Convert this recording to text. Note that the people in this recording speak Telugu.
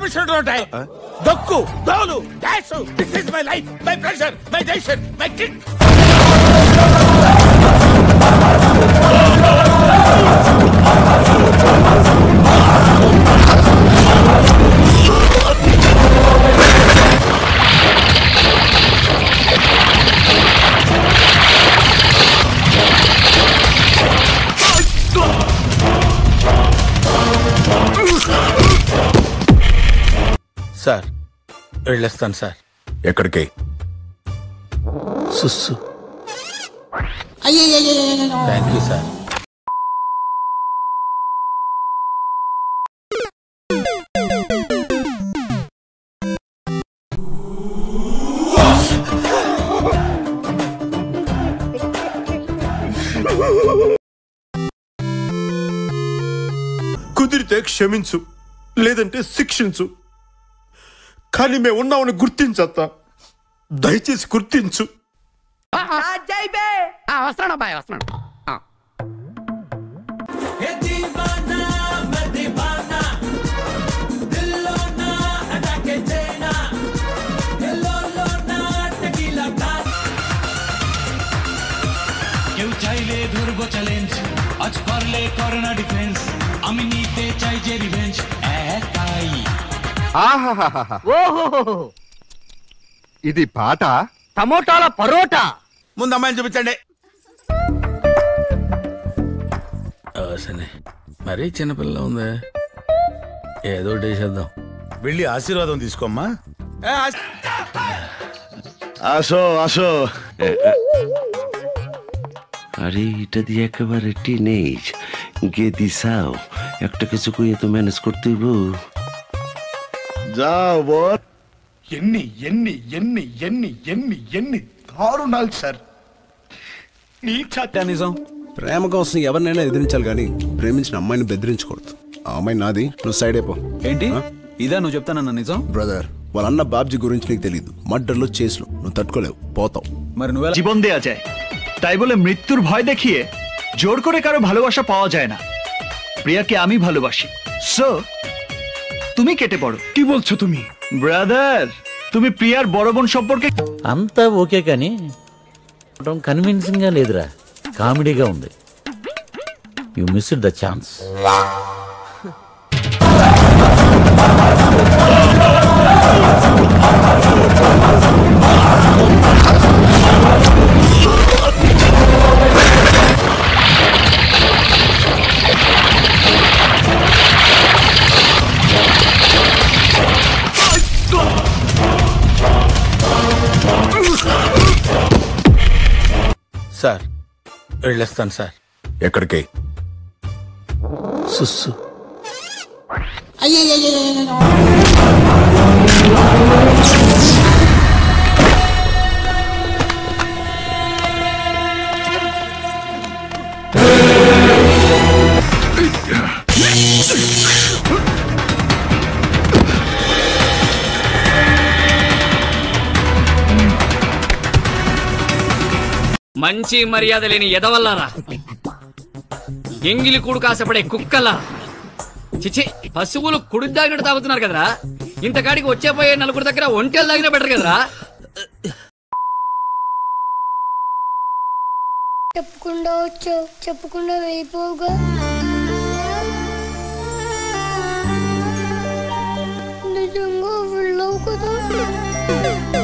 పర్మిషన్ ఉంటాయి దొక్కు దోలు dash this is my life my pressure my decision my kid sir వెళ్ళేస్తాను సార్ ఎక్కడికి సుస్సు థ్యాంక్ యూ సార్ కుదిరితే క్షమించు లేదంటే శిక్షించు కానీ మేము ఉన్నామని గుర్తించత్తా దయచేసి గుర్తించు వస్తున్నాడు అబ్బాయి వస్తున్నాడు ఆ. কেউ চাইলে ধরবো চ্যালেঞ্জ আজ পারলে করে না ডিফেন্স আমি নিতে চাই যে রিভেঞ্জ একাই ఆహాహాహా ఓహో ఇది పాట టమోటాల పరోటా ముందు అమ్మాయిని చూపించండి అవసనే మరీ చిన్నపిల్ల ఉందే ఏదో ఒకటి వేసేద్దాం వెళ్ళి ఆశీర్వాదం తీసుకోమ్మా আসো আসো আরে এটা দিয়ে একেবারে টিনেজ গিয়ে দিসাও একটা কিছু কইয়ে তো ম্যানেজ করতে হইব যাও বল ఎన్ని ఎన్ని ఎన్ని ఎన్ని ఎన్ని ఎన్ని దారుణాలు సార్ నీచ నిజం ప్రేమ కోసం ఎవరినైనా ఎదిరించాలి కానీ ప్రేమించిన అమ్మాయిని బెదిరించకూడదు ఆ అమ్మాయి నాది నువ్వు సైడ్ అయిపో ఏంటి ఇదా నువ్వు చెప్తానన్న నిజం బ్రదర్ వాళ్ళ అన్న బాబ్జీ గురించి నీకు తెలియదు మర్డర్లో చేసులు నువ్వు తట్టుకోలేవు పోతావు మరి నువ్వెలా জীবন দেয়া যায় তাই বলে মৃত্যুর ভয় দেখিয়ে জোর করে কারো ভালোবাসা পাওয়া যায় না প্রিয়াকে আমি ভালোবাসি সো তুমি কেটে পড়ো কি বলছো তুমি ব্রাদার তুমি প্রিয়ার বড় বোন সম্পর্কে అంతా ఓకే కానీ కన్విన్సింగ్ గా లేదురా కామెడీగా ఉంది you miss the chance sir వెళ్ళేస్తాను సార్ ఎక్కడికి సుస్సు మంచి మర్యాద లేని ఎదవల్లారా ఎంగిలి కూడు కాసపడే కుక్కలా చిచి పశువులు కుడి తాగినట్టు తాగుతున్నారు కదరా ఇంతకాడికి వచ్చే పోయే నలుగురు దగ్గర ఒంటెలు తాగినా బెటర్ కదరా చెప్పకుండా వచ్చావు చెప్పకుండా వెళ్ళిపోవుగా నిజంగా వెళ్ళవు కదా